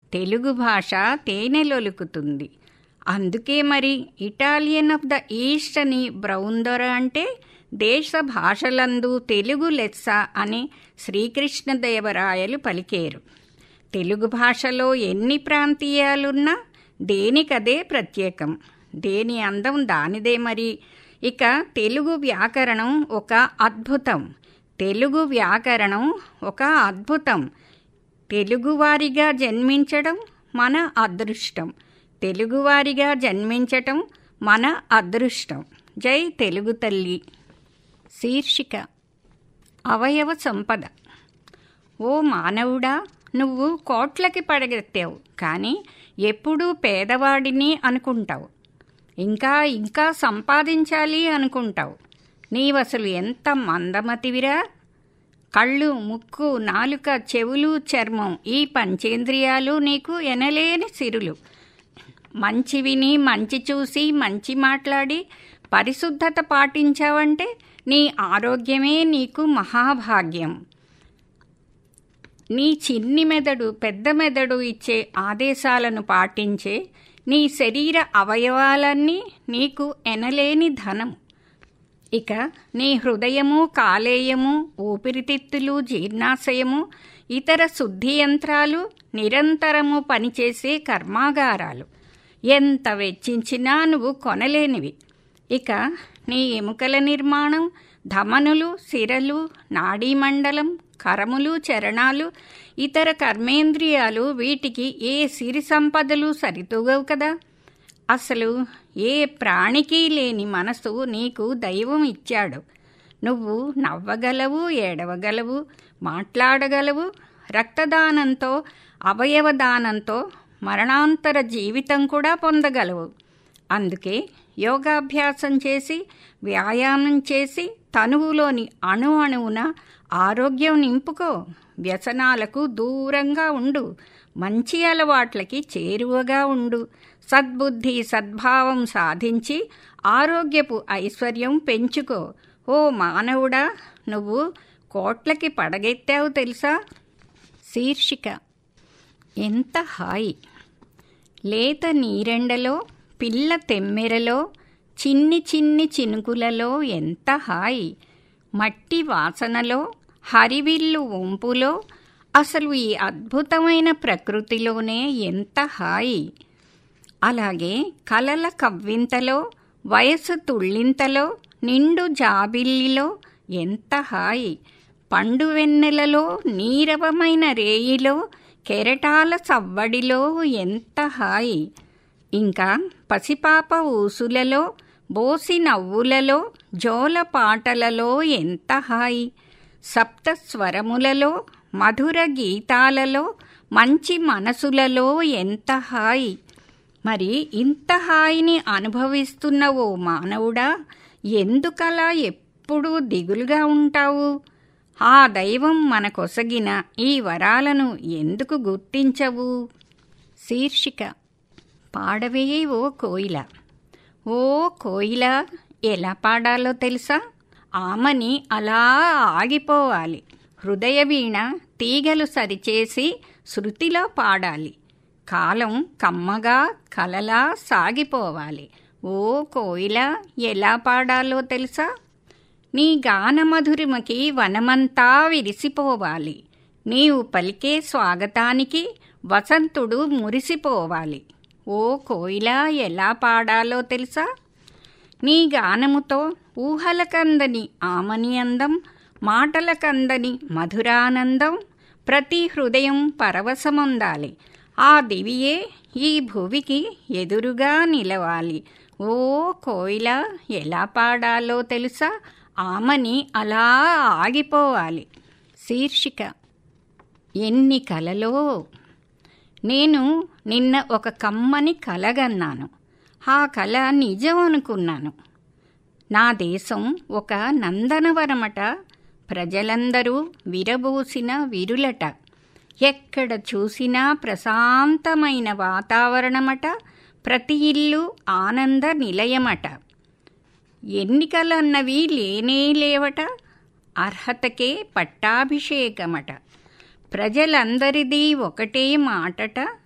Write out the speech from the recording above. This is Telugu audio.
తెలుగు భాష తేనెలొలుకుతుంది అందుకే మరి ఇటాలియన్ ఆఫ్ ద ఈస్ట్ అని బ్రౌందొర అంటే దేశ భాషలందు తెలుగు లెస్స అని శ్రీకృష్ణదేవరాయలు పలికేరు తెలుగు భాషలో ఎన్ని ప్రాంతీయాలున్నా దేనికదే ప్రత్యేకం దేని అందం దానిదే మరి ఇక తెలుగు వ్యాకరణం ఒక అద్భుతం తెలుగు వ్యాకరణం ఒక అద్భుతం తెలుగువారిగా జన్మించడం మన అదృష్టం తెలుగువారిగా జన్మించటం మన అదృష్టం జై తెలుగు తల్లి శీర్షిక అవయవ సంపద ఓ మానవుడా నువ్వు కోట్లకి పడగెత్తావు కానీ ఎప్పుడూ పేదవాడిని అనుకుంటావు ఇంకా ఇంకా సంపాదించాలి అనుకుంటావు నీవసలు ఎంత మందమతివిరా కళ్ళు ముక్కు నాలుక చెవులు చర్మం ఈ పంచేంద్రియాలు నీకు ఎనలేని సిరులు మంచి విని మంచి చూసి మంచి మాట్లాడి పరిశుద్ధత పాటించావంటే నీ ఆరోగ్యమే నీకు మహాభాగ్యం నీ చిన్ని మెదడు పెద్ద మెదడు ఇచ్చే ఆదేశాలను పాటించే నీ శరీర అవయవాలన్నీ నీకు ఎనలేని ధనం ఇక నీ హృదయము కాలేయము ఊపిరితిత్తులు జీర్ణాశయము ఇతర శుద్ధి యంత్రాలు నిరంతరము పనిచేసే కర్మాగారాలు ఎంత వెచ్చించినా నువ్వు కొనలేనివి ఇక నీ ఎముకల నిర్మాణం ధమనులు సిరలు నాడీమండలం కరములు చరణాలు ఇతర కర్మేంద్రియాలు వీటికి ఏ సిరి సంపదలు సరితూగవు కదా అసలు ఏ ప్రాణికి లేని మనసు నీకు దైవం ఇచ్చాడు నువ్వు నవ్వగలవు ఏడవగలవు మాట్లాడగలవు రక్తదానంతో అవయవదానంతో మరణాంతర జీవితం కూడా పొందగలవు అందుకే యోగాభ్యాసం చేసి వ్యాయామం చేసి తనువులోని అణు అణువున ఆరోగ్యం నింపుకో వ్యసనాలకు దూరంగా ఉండు మంచి అలవాట్లకి చేరువగా ఉండు సద్బుద్ధి సద్భావం సాధించి ఆరోగ్యపు ఐశ్వర్యం పెంచుకో ఓ మానవుడా నువ్వు కోట్లకి పడగెత్తావు తెలుసా శీర్షిక ఎంత హాయి లేత నీరెండలో పిల్ల తెమ్మెరలో చిన్ని చిన్ని చినుకులలో ఎంత హాయి మట్టి వాసనలో హరివిల్లు వంపులో అసలు ఈ అద్భుతమైన ప్రకృతిలోనే ఎంత హాయి అలాగే కలల కవ్వింతలో వయసు తుళ్ళింతలో నిండు జాబిల్లిలో ఎంత హాయి పండు వెన్నెలలో నీరవమైన రేయిలో కెరటాల సవ్వడిలో ఎంత హాయి ఇంకా పసిపాప ఊసులలో బోసి నవ్వులలో జోల పాటలలో ఎంత హాయి సప్త స్వరములలో మధుర గీతాలలో మంచి మనసులలో ఎంత హాయి మరి ఇంత హాయిని అనుభవిస్తున్న ఓ మానవుడా ఎందుకలా ఎప్పుడూ దిగులుగా ఉంటావు ఆ దైవం మనకొసగిన ఈ వరాలను ఎందుకు గుర్తించవు శీర్షిక పాడవే ఓ కోయిల ఓ కోయిల ఎలా పాడాలో తెలుసా ఆమని అలా ఆగిపోవాలి హృదయ వీణ తీగలు సరిచేసి శృతిలో పాడాలి కాలం కమ్మగా కలలా సాగిపోవాలి ఓ కోయిల ఎలా పాడాలో తెలుసా నీ గానమధురిమకి వనమంతా విరిసిపోవాలి నీవు పలికే స్వాగతానికి వసంతుడు మురిసిపోవాలి ఓ కోయిల ఎలా పాడాలో తెలుసా నీ గానముతో ఊహలకందని ఆమని అందం మాటలకందని మధురానందం ప్రతి హృదయం పరవశముందాలి ఆ దివియే ఈ భువికి ఎదురుగా నిలవాలి ఓ కోయిల ఎలా పాడాలో తెలుసా ఆమని అలా ఆగిపోవాలి శీర్షిక ఎన్ని కలలో నేను నిన్న ఒక కమ్మని కలగన్నాను ఆ కల నిజం అనుకున్నాను నా దేశం ఒక నందనవనమట ప్రజలందరూ విరబూసిన విరులట ఎక్కడ చూసినా ప్రశాంతమైన వాతావరణమట ప్రతి ఇల్లు ఆనంద నిలయమట ఎన్నికలన్నవి లేనే లేవట అర్హతకే పట్టాభిషేకమట ప్రజలందరిది ఒకటే మాటట